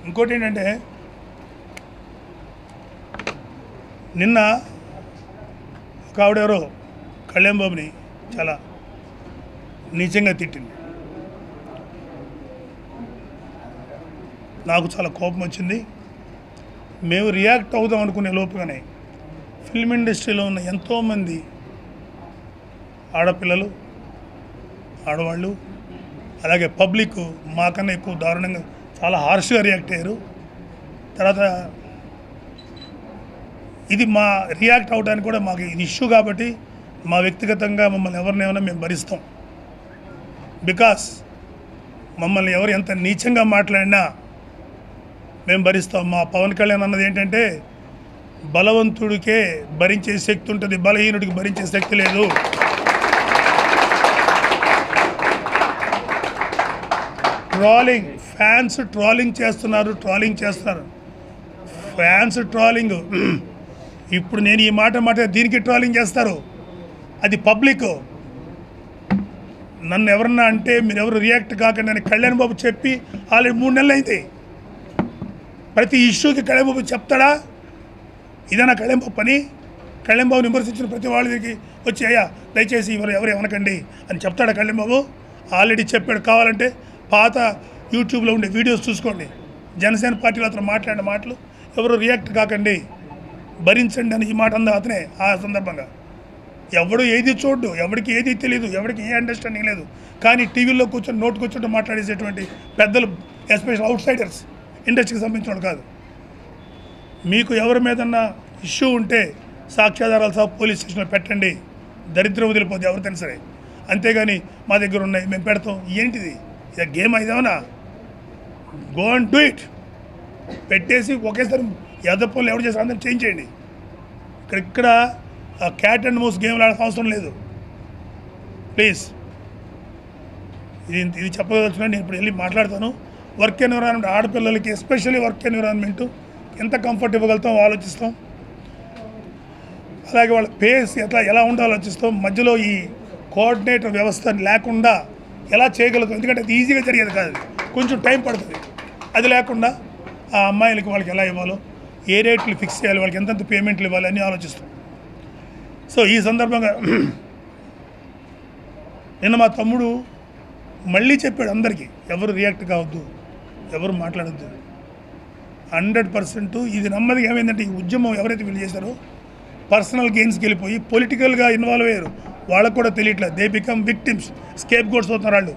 ఇంకోటి ఏంటంటే నిన్న ఒక ఆవిడెవరో కళ్యాణ్ బాబుని చాలా నీచంగా తిట్టింది నాకు చాలా కోపం వచ్చింది మేము రియాక్ట్ అవుదాం అనుకునే లోపుగానే ఫిల్మ్ ఇండస్ట్రీలో ఉన్న ఎంతోమంది ఆడపిల్లలు ఆడవాళ్ళు అలాగే పబ్లిక్ మాకన్నా ఎక్కువ దారుణంగా చాలా హార్ష్గా రియాక్ట్ అయ్యారు తర్వాత ఇది మా రియాక్ట్ అవడానికి కూడా మాకు ఇది ఇష్యూ కాబట్టి మా వ్యక్తిగతంగా మమ్మల్ని ఎవరినైనా మేము భరిస్తాం బికాస్ మమ్మల్ని ఎవరు ఎంత నీచంగా మాట్లాడినా మేము భరిస్తాం మా పవన్ కళ్యాణ్ అన్నది ఏంటంటే బలవంతుడికే భరించే శక్తి ఉంటుంది బలహీనుడికి భరించే శక్తి లేదు ట్రాలింగ్ ఫ్యాన్స్ ట్రాలింగ్ చేస్తున్నారు ట్రాలింగ్ చేస్తున్నారు ఫ్యాన్స్ ట్రాలింగ్ ఇప్పుడు నేను ఈ మాట మాట దీనికి ట్రాలింగ్ చేస్తారు అది పబ్లిక్ నన్ను ఎవరన్నా అంటే మీరు ఎవరు రియాక్ట్ కాకండి అని కళ్యాణ్ బాబు చెప్పి ఆల్రెడీ మూడు నెలలు అయింది ప్రతి ఇష్యూకి కళ్యాణ్ బాబు చెప్తాడా ఇదేనా కళ్యాణ్ బాబు పని కళ్యాణ్ బాబుని విమర్శించిన ప్రతి వాళ్ళకి వచ్చి అయ్యా దయచేసి ఎవరు ఎవరు ఏమనకండి అని చెప్తాడా కళ్యాణ్ బాబు ఆల్రెడీ చెప్పాడు కావాలంటే పాత యూట్యూబ్లో ఉండే వీడియోస్ చూసుకోండి జనసేన పార్టీలో అతను మాట్లాడిన మాటలు ఎవరు రియాక్ట్ కాకండి భరించండి అని ఈ మాట అందా అతనే ఆ సందర్భంగా ఎవడు ఏది చూడ్డు ఎవరికి ఏది తెలియదు ఎవరికి ఏ అండర్స్టాండింగ్ లేదు కానీ టీవీలో కూర్చొని నోటు కూర్చొని మాట్లాడేసేటువంటి పెద్దలు ఎస్పెషల్ అవుట్ సైడర్స్ ఇండస్ట్రీకి సంబంధించిన వాళ్ళు కాదు మీకు ఎవరి మీదన్నా ఇష్యూ ఉంటే సాక్ష్యాధారాలు సహా పోలీస్ స్టేషన్లో పెట్టండి దరిద్రం వదిలిపోతే ఎవరికైనా సరే అంతేగాని మా దగ్గర ఉన్నాయి మేము పెడతాం ఏంటిది ఇది గేమ్ ఇదేమన్నా గో అండ్ డూ ఇట్ పెట్టేసి ఒకేసారి ఎదపల్లి ఎవరు చేసి అందరం చేంజ్ చేయండి ఇక్కడ ఇక్కడ క్యాట్ అండ్ మౌస్ గేమ్ ఆడాల్సిన అవసరం లేదు ప్లీజ్ ఇది ఇది చెప్పదలుచుకున్నా నేను ఇప్పుడు వెళ్ళి మాట్లాడతాను వర్క్ ఎన్విరాన్మెంట్ ఆడపిల్లలకి ఎస్పెషల్లీ వర్క్ ఎన్విరాన్మెంట్ ఎంత కంఫర్ట్ ఇవ్వగలుగుతాం ఆలోచిస్తాం అలాగే వాళ్ళ పేస్ ఎట్లా ఎలా ఉండాలో ఆలోచిస్తాం మధ్యలో ఈ కోఆర్డినేటర్ వ్యవస్థ లేకుండా ఎలా చేయగలుగుతాం ఎందుకంటే అది ఈజీగా జరిగేది కాదు కొంచెం టైం పడుతుంది అది లేకుండా ఆ అమ్మాయిలకి వాళ్ళకి ఎలా ఇవ్వాలో ఏ రేట్లు ఫిక్స్ చేయాలి వాళ్ళకి ఎంతెంత పేమెంట్లు ఇవ్వాలి అని ఆలోచిస్తాం సో ఈ సందర్భంగా నిన్న మా తమ్ముడు మళ్ళీ చెప్పాడు అందరికీ ఎవరు రియాక్ట్ కావద్దు ఎవరు మాట్లాడద్దు హండ్రెడ్ పర్సెంట్ ఇది నెమ్మదిగా ఏమైందంటే ఈ ఉద్యమం ఎవరైతే వీళ్ళు చేశారో పర్సనల్ గెయిన్స్కి వెళ్ళిపోయి పొలిటికల్గా ఇన్వాల్వ్ అయ్యారు వాళ్ళకు కూడా తెలియట్లేదు they become victims scapegoats అవుతున్నారు వాళ్ళు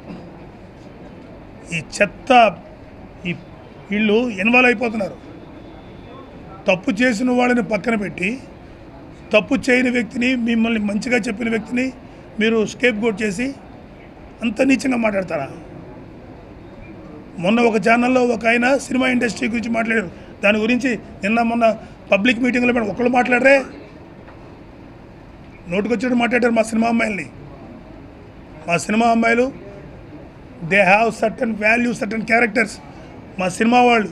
ఈ చెత్త ఈ వీళ్ళు ఇన్వాల్వ్ అయిపోతున్నారు తప్పు చేసిన వాళ్ళని పక్కన పెట్టి తప్పు చేయని వ్యక్తిని మిమ్మల్ని మంచిగా చెప్పిన వ్యక్తిని మీరు స్కేప్ గోట్ చేసి అంత నీచంగా మాట్లాడతారా మొన్న ఒక ఛానల్లో ఒక ఆయన సినిమా ఇండస్ట్రీ గురించి మాట్లాడారు దాని గురించి నిన్న మొన్న పబ్లిక్ మీటింగ్లో మేడం ఒకళ్ళు మాట్లాడరే నోటుకొచ్చేట్టు మాట్లాడారు మా సినిమా అమ్మాయిల్ని మా సినిమా అమ్మాయిలు they have certain value certain characters మా సినిమా వాళ్ళు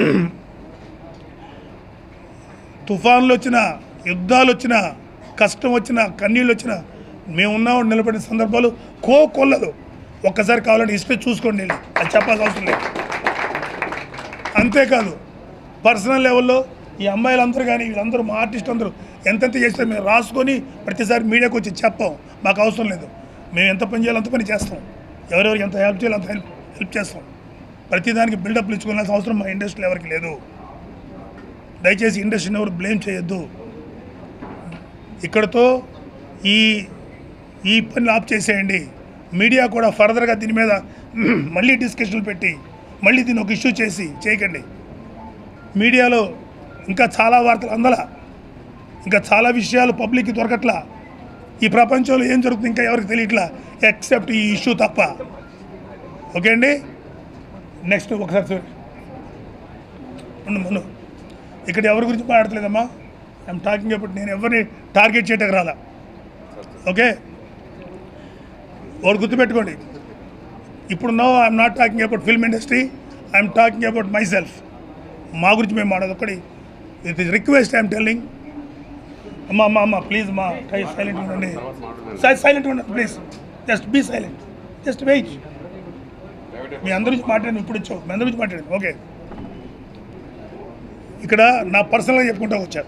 తుఫాన్లు వచ్చిన యుద్ధాలు వచ్చిన కష్టం వచ్చిన కన్నీళ్ళు వచ్చిన మేము ఉన్నాం నిలబడిన సందర్భాలు కో కొల్లదు ఒక్కసారి కావాలంటే హిస్టరీ చూసుకోండి వెళ్ళి. అది చెప్పాల్సిన అవసరం లేదు అంతేకాదు పర్సనల్ లెవెల్లో ఈ అమ్మాయిలందరూ కానీ వీళ్ళందరూ మా ఆర్టిస్ట్ అందరూ ఎంతెంత చేస్తే మేము రాసుకొని ప్రతిసారి మీడియాకి వచ్చి చెప్పాం మాకు అవసరం లేదు మేము ఎంత పని చేయాలో అంత పని చేస్తాం ఎవరెవరికి ఎంత హెల్ప్ చేయాలో అంత హెల్ప్ హెల్ప్ చేస్తాం ప్రతిదానికి బిల్డప్లు ఇచ్చుకోవాల్సిన అవసరం మా ఇండస్ట్రీలో ఎవరికి లేదు దయచేసి ఇండస్ట్రీని ఎవరు బ్లేమ్ చేయొద్దు ఇక్కడతో ఈ ఈ పని ఆఫ్ చేసేయండి మీడియా కూడా ఫర్దర్గా దీని మీద మళ్ళీ డిస్కషన్లు పెట్టి మళ్ళీ దీన్ని ఒక ఇష్యూ చేసి చేయకండి మీడియాలో ఇంకా చాలా వార్తలు అందల ఇంకా చాలా విషయాలు పబ్లిక్కి దొరకట్లా ఈ ప్రపంచంలో ఏం జరుగుతుంది ఇంకా ఎవరికి తెలియట్లా ఎక్సెప్ట్ ఈ ఇష్యూ తప్ప ఓకే అండి నెక్స్ట్ ఒకసారి చూడండి ఉండు మను ఇక్కడ ఎవరి గురించి మాట్లాడలేదమ్మా ఐఎమ్ టాకింగ్ అబౌట్ నేను ఎవరిని టార్గెట్ చేయటం రాలా ఓకే ఒకటి గుర్తుపెట్టుకోండి ఇప్పుడు no I'm not talking about film industry I'm talking about myself మా గురించి మేము మాట్లాడదు ఒకటి it is request I'm telling అమ్మా అమ్మా అమ్మా ప్లీజ్ మా సైలెంట్ ఉండండి సైలెంట్ ఉండండి please just be silent just wait మీ అందరి నుంచి మాట్లాడండి ఇప్పుడు ఇచ్చావు మీ అందరి నుంచి మాట్లాడండి ఓకే ఇక్కడ నా పర్సనల్గా చెప్పుకుంటా వచ్చా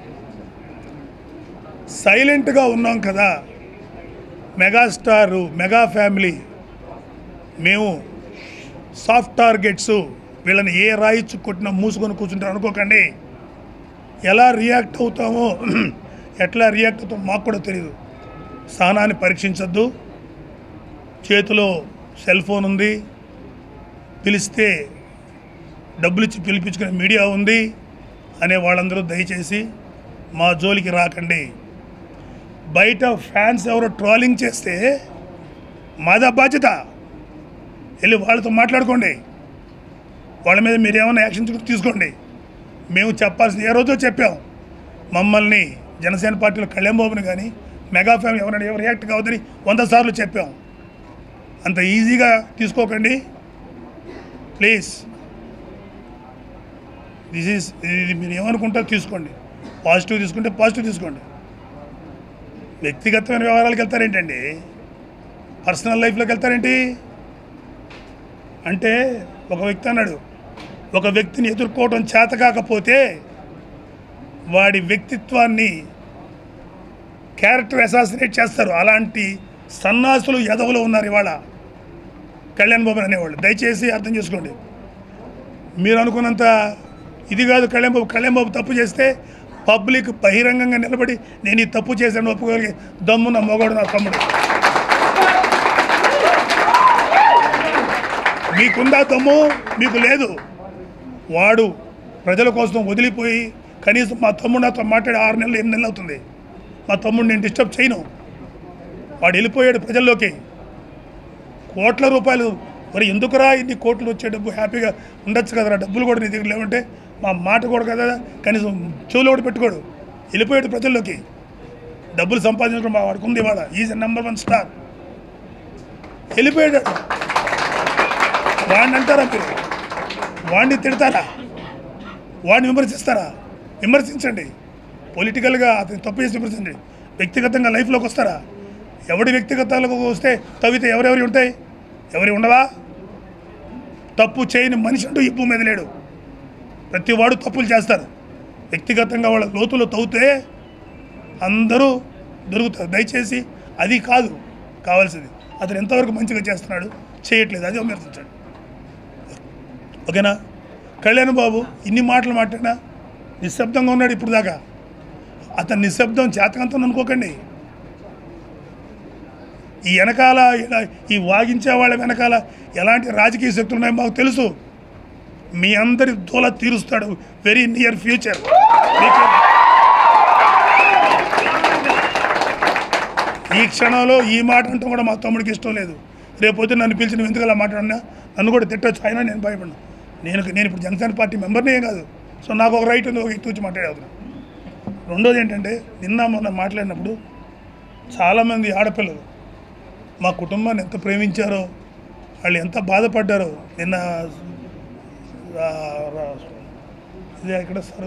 సైలెంట్గా ఉన్నాం కదా మెగాస్టారు మెగా ఫ్యామిలీ మేము సాఫ్ట్ టార్గెట్స్ వీళ్ళని ఏ రాయిచ్చు కొట్టినా మూసుకొని కూర్చుంటారు అనుకోకండి ఎలా రియాక్ట్ అవుతామో ఎట్లా రియాక్ట్ అవుతామో మాకు కూడా తెలియదు సహనాన్ని పరీక్షించొద్దు చేతిలో సెల్ ఫోన్ ఉంది పిలిస్తే డబ్బులు ఇచ్చి పిలిపించుకునే మీడియా ఉంది అనే వాళ్ళందరూ దయచేసి మా జోలికి రాకండి బయట ఫ్యాన్స్ ఎవరో ట్రోలింగ్ చేస్తే మాదా బాధ్యత వెళ్ళి వాళ్ళతో మాట్లాడుకోండి వాళ్ళ మీద మీరు ఏమైనా యాక్షన్ తీసుకోండి మేము చెప్పాల్సింది ఏ రోజో చెప్పాం మమ్మల్ని జనసేన పార్టీలో కళ్యాణ్ బాబుని కానీ మెగా ఫ్యామిలీ ఎవరైనా ఎవరు రియాక్ట్ కావద్దని వంద సార్లు చెప్పాం అంత ఈజీగా తీసుకోకండి ప్లీజ్ దిస్ ఈస్ ఇది మీరు ఏమనుకుంటారో తీసుకోండి పాజిటివ్ తీసుకుంటే పాజిటివ్ తీసుకోండి వ్యక్తిగతమైన వ్యవహారాలకు వెళ్తారేంటండి పర్సనల్ లైఫ్లోకి వెళ్తారేంటి అంటే ఒక వ్యక్తి అన్నాడు ఒక వ్యక్తిని ఎదుర్కోవడం చేత కాకపోతే వాడి వ్యక్తిత్వాన్ని క్యారెక్టర్ అసాసినేట్ చేస్తారు అలాంటి సన్నాసులు ఎదవలు ఉన్నారు ఇవాళ కళ్యాణ్ బాబు అనేవాళ్ళు దయచేసి అర్థం చేసుకోండి మీరు అనుకున్నంత ఇది కాదు కళ్యాణ్ బాబు కళ్యాణ్ బాబు తప్పు చేస్తే పబ్లిక్ బహిరంగంగా నిలబడి నేను ఈ తప్పు చేశాను ఒప్పుకోగలిగే దమ్ము నా మొగడు నా తమ్ముడు మీకుందా దమ్ము మీకు లేదు వాడు ప్రజల కోసం వదిలిపోయి కనీసం మా తమ్ముడు నాతో మాట్లాడి ఆరు నెలలు ఎనిమిది నెలలు అవుతుంది మా తమ్ముడు నేను డిస్టర్బ్ చేయను వాడు వెళ్ళిపోయాడు ప్రజల్లోకి కోట్ల రూపాయలు మరి ఎందుకురా ఇన్ని కోట్లు వచ్చే డబ్బు హ్యాపీగా ఉండొచ్చు కదరా డబ్బులు కూడా నీ దగ్గర లేవంటే మా మాట కూడా కదా కనీసం చెవులో కూడా పెట్టుకోడు వెళ్ళిపోయాడు ప్రజల్లోకి డబ్బులు సంపాదించడం మా వాడికి ఉంది ఇవాళ ఈజ్ నెంబర్ వన్ స్టార్ వెళ్ళిపోయాడు వాడిని అంటారా మీరు వాడిని తిడతారా వాడిని విమర్శిస్తారా విమర్శించండి పొలిటికల్గా అతను తప్పు చేసి విమర్శించండి వ్యక్తిగతంగా లైఫ్లోకి వస్తారా ఎవడి వ్యక్తిగతాలకు వస్తే తవ్వితే ఎవరెవరి ఉంటాయి ఎవరి ఉండవా తప్పు చేయని మనిషి అంటూ ఈ భూమి మీద లేడు ప్రతి వాడు తప్పులు చేస్తారు వ్యక్తిగతంగా వాళ్ళ లోతులో తవ్వుతే అందరూ దొరుకుతారు దయచేసి అది కాదు కావాల్సింది అతను ఎంతవరకు మంచిగా చేస్తున్నాడు చేయట్లేదు అది విమర్శించండి ఓకేనా కళ్యాణ్ బాబు ఇన్ని మాటలు మాట్లాడినా నిశ్శబ్దంగా ఉన్నాడు ఇప్పుడు దాకా అతను నిశ్శబ్దం చేతకంతం అనుకోకండి ఈ వెనకాల ఇలా ఈ వాగించే వాళ్ళ వెనకాల ఎలాంటి రాజకీయ శక్తులు ఉన్నాయో మాకు తెలుసు మీ అందరి దూల తీరుస్తాడు వెరీ నియర్ ఫ్యూచర్ మీకు ఈ క్షణంలో ఈ మాట అంటే కూడా మా తమ్ముడికి ఇష్టం లేదు రేపు పొద్దున్న నన్ను పిలిచి నువ్వు ఎందుకు అలా మాట్లాడినా నన్ను కూడా తిట్టచ్చు అయినా నేను భయపడినా నేను నేను ఇప్పుడు జనసేన పార్టీ మెంబర్నే ఏం కాదు సో నాకు ఒక రైట్ ఉంది ఒక వ్యక్తి వచ్చి మాట్లాడేది రెండోది ఏంటంటే నిన్న మొన్న మాట్లాడినప్పుడు చాలామంది ఆడపిల్లలు మా కుటుంబాన్ని ఎంత ప్రేమించారో వాళ్ళు ఎంత బాధపడ్డారో నిన్న ఆ, రా- ఇది ఎక్కడ సార్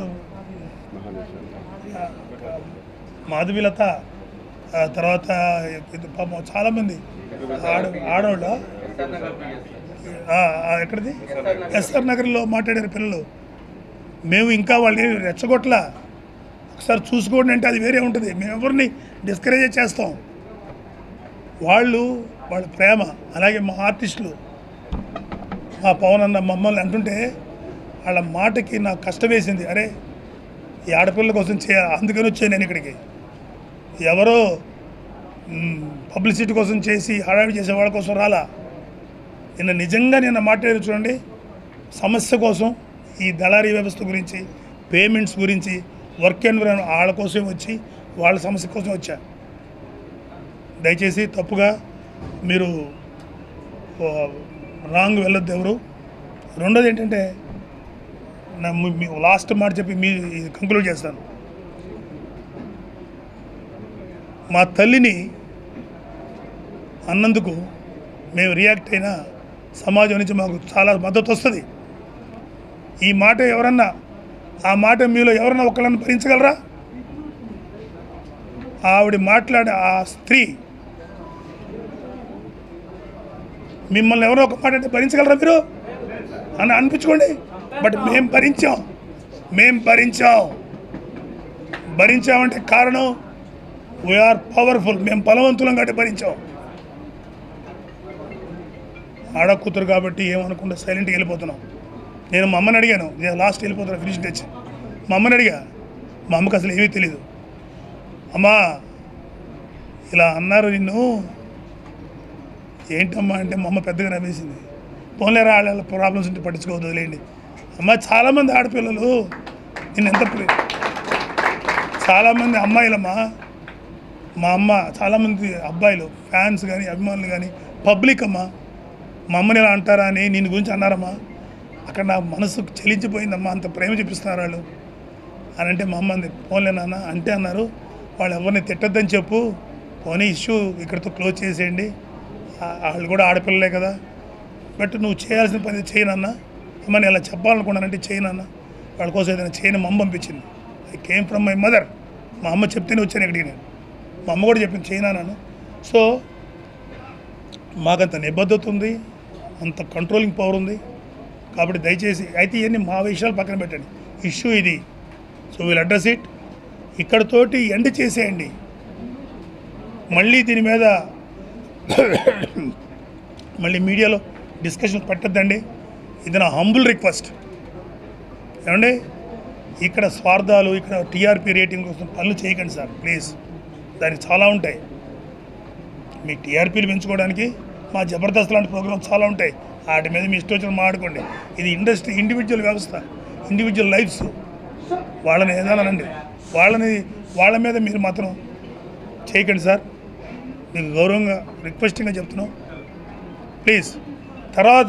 మాధవీలత ఆ తర్వాత ఇది పాపం చాలామంది ఆడ ఆడవాళ్ళ ఆ, ఆ, ఎక్కడిది ఎస్ఆర్ నగర్లో మాట్లాడారు పిల్లలు మేము ఇంకా వాళ్ళని రెచ్చగొట్టలా ఒకసారి చూసుకోండి అంటే అది వేరే ఉంటుంది మేము ఎవరిని డిస్కరేజ్ చేస్తాం వాళ్ళు వాళ్ళ ప్రేమ అలాగే మా ఆర్టిస్టులు మా పవన్ అన్న మమ్మల్ని అంటుంటే వాళ్ళ మాటకి నాకు కష్టం వేసింది అరే ఈ ఆడపిల్లల కోసం చేయాలి అందుకని వచ్చాను నేను ఇక్కడికి ఎవరో పబ్లిసిటీ కోసం చేసి హడావిడి చేసే వాళ్ళ కోసం రాలా నిన్న నిజంగా నిన్న మాట్లాడి చూడండి సమస్య కోసం ఈ దళారీ వ్యవస్థ గురించి పేమెంట్స్ గురించి వర్క్ ఎన్విరాన్మెంట్ వాళ్ళ కోసం వచ్చి వాళ్ళ సమస్య కోసం వచ్చా దయచేసి తప్పుగా మీరు రాంగ్ వెళ్ళొద్దు ఎవరు రెండోది ఏంటంటే నా మీ- మీ లాస్ట్ మాట చెప్పి మీ కంక్లూడ్ చేస్తాను మా తల్లిని అన్నందుకు మేము రియాక్ట్ అయినా సమాజం నుంచి మాకు చాలా మద్దతు వస్తుంది ఈ మాట ఎవరన్నా ఆ మాట మీలో ఎవరన్నా ఒకళ్ళని భరించగలరా ఆవిడ మాట్లాడే ఆ స్త్రీ మిమ్మల్ని ఎవరో ఒక మాట అంటే భరించగలరా మీరు అని అనిపించుకోండి బట్ మేము భరించాం మేం భరించాం భరించామంటే కారణం వీఆర్ పవర్ఫుల్ మేము బలవంతులం కాబట్టి భరించాం ఆడ కూతురు కాబట్టి ఏమనుకుంటే సైలెంట్గా వెళ్ళిపోతున్నాం నేను మా అమ్మని అడిగాను నేను లాస్ట్ వెళ్ళిపోతున్నా ఫినిష్ తెచ్చి మా అమ్మని అడిగా మా అమ్మకి అసలు ఏమీ తెలియదు అమ్మా ఇలా అన్నారు నిన్ను ఏంటమ్మా అంటే మా అమ్మ పెద్దగా నవ్వేసింది పోన్లేరా వాళ్ళ ప్రాబ్లమ్స్ ఉంటే పట్టించుకోవద్దు వదిలేయండి అమ్మ చాలామంది ఆడపిల్లలు నిన్ను ఎంత ప్రే చాలామంది అమ్మాయిలమ్మా మా అమ్మ చాలామంది అబ్బాయిలు ఫ్యాన్స్ కానీ అభిమానులు కానీ పబ్లిక్ అమ్మా మా అమ్మని ఇలా అంటారా అని నేను గురించి అన్నారమ్మా అక్కడ నా మనసు చెలించిపోయిందమ్మా అంత ప్రేమ చూపిస్తున్నారు వాళ్ళు అని అంటే మా అమ్మ అంది పోన్లే నాన్న అంటే అన్నారు వాళ్ళు ఎవరిని తిట్టద్దని చెప్పు పోనీ ఇష్యూ ఇక్కడితో క్లోజ్ చేసేయండి ఆ- వాళ్ళు కూడా ఆడపిల్లలే కదా బట్ నువ్వు చేయాల్సిన పని చేయనన్నా అమ్మ నేను ఇలా చెప్పాలనుకున్నానంటే చేయనన్నా వాళ్ళ కోసం ఏదైనా చేయని మా అమ్మ పంపించింది I came from my mother మా అమ్మ చెప్తేనే వచ్చాను ఇక్కడికి నేను మా అమ్మ కూడా చెప్పింది చేయనాను సో మాకంత నిబద్ధత ఉంది అంత కంట్రోలింగ్ పవర్ ఉంది కాబట్టి దయచేసి అయితే ఇవన్నీ మా విషయాలు పక్కన పెట్టండి ఇష్యూ ఇది సో వీల్ అడ్రస్ ఇట్ ఇక్కడతోటి ఎండ్ చేసేయండి మళ్ళీ దీని మీద మళ్ళీ మీడియాలో డిస్కషన్ పెట్టద్దండి ఇది నా హంబుల్ రిక్వెస్ట్ ఏమండి ఇక్కడ స్వార్థాలు ఇక్కడ టీఆర్పీ రేటింగ్ కోసం పనులు చేయకండి సార్ ప్లీజ్ దానికి చాలా ఉంటాయి మీ టీఆర్పీలు పెంచుకోవడానికి మా జబర్దస్త్ లాంటి ప్రోగ్రామ్స్ చాలా ఉంటాయి వాటి మీద మీ ఇష్టం వచ్చిన మాట్లాడుకోండి ఇది ఇండస్ట్రీ ఇండివిజువల్ వ్యవస్థ ఇండివిజువల్ లైఫ్స్ వాళ్ళని ఏదైనానండి వాళ్ళని వాళ్ళ మీద మీరు మాత్రం చేయకండి సార్ మీకు గౌరవంగా రిక్వెస్టింగ్గా చెప్తున్నాం ప్లీజ్ తర్వాత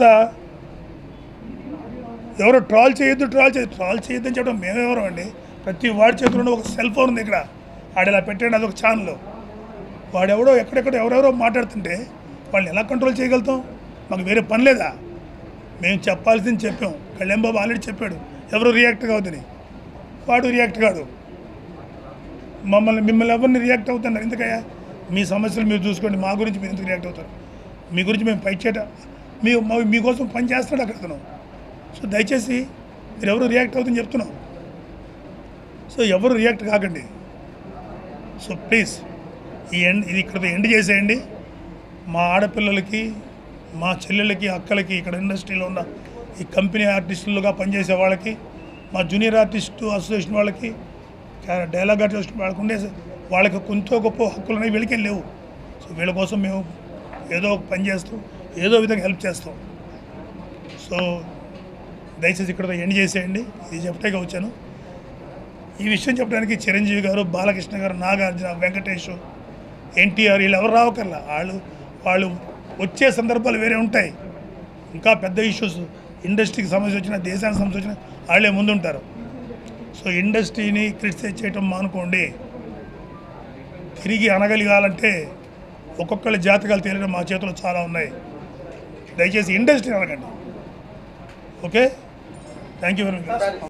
ఎవరు ట్రాల్ చేయొద్దు ట్రాల్ చేయొద్దు ట్రాల్ చేయొద్దని చెప్పడం మేమెవరం అండి ప్రతి వాడి చేతిలో ఒక సెల్ ఫోన్ ఉంది ఇక్కడ ఆడ ఇలా పెట్టండి అదొక ఛానల్ వాడెవడో ఎక్కడెక్కడ ఎవరెవరో మాట్లాడుతుంటే వాళ్ళని ఎలా కంట్రోల్ చేయగలుగుతాం మాకు వేరే పని లేదా మేము చెప్పాల్సింది చెప్పాం కళ్యాణ్ బాబు ఆల్రెడీ చెప్పాడు ఎవరు రియాక్ట్ కావద్దని వాడు రియాక్ట్ కాదు మమ్మల్ని మిమ్మల్ని ఎవరిని రియాక్ట్ అవుతున్నారు ఎందుకయ్యా మీ సమస్యలు మీరు చూసుకోండి మా గురించి మీరు ఎందుకు రియాక్ట్ అవుతారు మీ గురించి మేము ఫైట్ చేయటం మీ మా- మీకోసం పని చేస్తున్నాడు అక్కడ అతను సో దయచేసి మీరు ఎవరు రియాక్ట్ అవుతుందని చెప్తున్నాం సో ఎవరు రియాక్ట్ కాకండి సో ప్లీజ్ ఈ ఎండ్ ఇది ఇక్కడ ఎండ్ చేసేయండి మా ఆడపిల్లలకి మా చెల్లెళ్ళకి అక్కలకి ఇక్కడ ఇండస్ట్రీలో ఉన్న ఈ కంపెనీ ఆర్టిస్టులుగా పనిచేసే వాళ్ళకి మా జూనియర్ ఆర్టిస్టు అసోసియేషన్ వాళ్ళకి కా- డైలాగ్ ఆర్టిస్ట్ వాళ్ళకి ఉండే వాళ్ళకి కొంత గొప్ప హక్కులు అనేవి వీళ్ళకి లేవు సో వీళ్ళ కోసం మేము ఏదో ఒక పని చేస్తాం ఏదో విధంగా హెల్ప్ చేస్తాం సో దయచేసి ఇక్కడ ఎండ్ చేసేయండి ఇది చెప్పటానికి వచ్చాను ఈ విషయం చెప్పడానికి చిరంజీవి గారు బాలకృష్ణ గారు నాగార్జున వెంకటేష్ ఎన్టీఆర్ వీళ్ళు ఎవరు రావకర్లా వాళ్ళు వాళ్ళు వచ్చే సందర్భాలు వేరే ఉంటాయి ఇంకా పెద్ద ఇష్యూస్ ఇండస్ట్రీకి సమస్య వచ్చినా దేశానికి సమస్య వచ్చినా వాళ్ళే ముందుంటారు సో ఇండస్ట్రీని క్రిటిసైజ్ చేయటం మానుకోండి తిరిగి అనగలిగాలంటే ఒక్కొక్కళ్ళ జాతకాలు తేలడం మా చేతిలో చాలా ఉన్నాయి దయచేసి ఇండస్ట్రీ అనగండి okay thank you very much